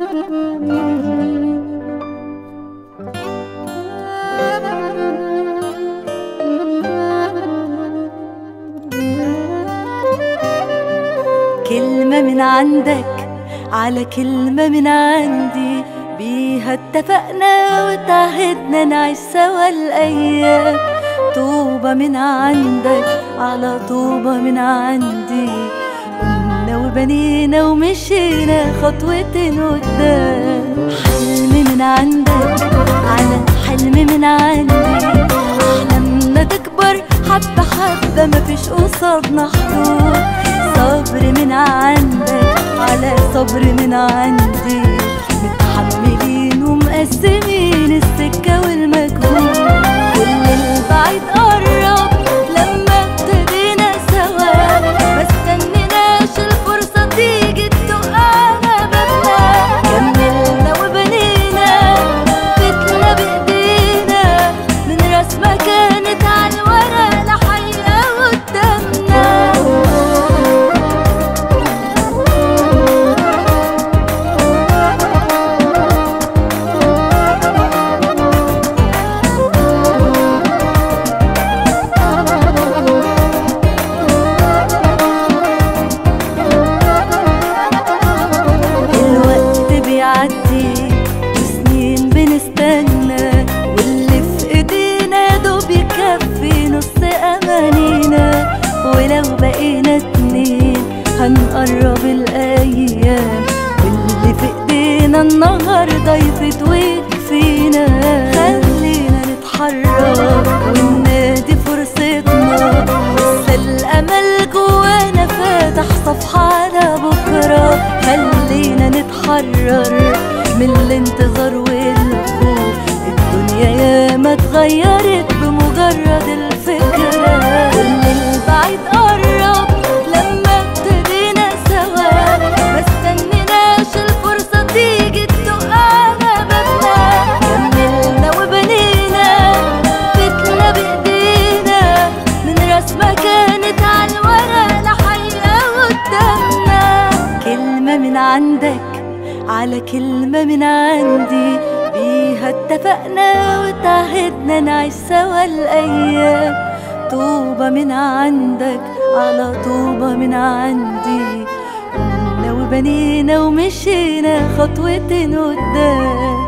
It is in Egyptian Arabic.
كلمة من عندك على كلمة من عندي بيها اتفقنا وتعهدنا نعيش سوا الأيام طوبة من عندك على طوبة من عندي قمنا وبنينا ومشينا خطوتين قدام حلم من عندك على حلم من عندي أحلامنا تكبر حبة حبة مفيش قصادنا حدود صبر من عندك على صبر من عندي متحملين ومقسمين السكة والمجهود كل البعيد قرب لما ابتدينا سوا ما استنيناش الفرصة تيجي تدق على بابنا كملنا وبنينا بيتنا بايدينا من رسمة كانت على الورق لحقيقة قدامنا الوقت بيعدي وسنين بنستنى واللي في ايدينا يا دوب يكفي نص امانينا ولو بقينا اتنين هنقرب الايام واللي في ايدينا النهارده يفيد ويكفينا خلينا نتحرك وننادي فرصتنا لسه الامل جوانا فاتح صفحه على بكره خلينا نتحرر من الانتظار والخوف الدنيا ياما اتغيرت بمجرد الفكرة كل البعيد قرب لما ابتدينا سوا ما استنيناش الفرصة تيجي تدق على بابنا كملنا وبنينا بيتنا بايدينا من رسمة كانت على الورق لحقيقة قدامنا كلمة من عندك على كلمة من عندي بيها اتفقنا وتعهدنا نعيش سوا الأيام طوبة من عندك على طوبة من عندي قمنا وبنينا ومشينا خطوتين قدام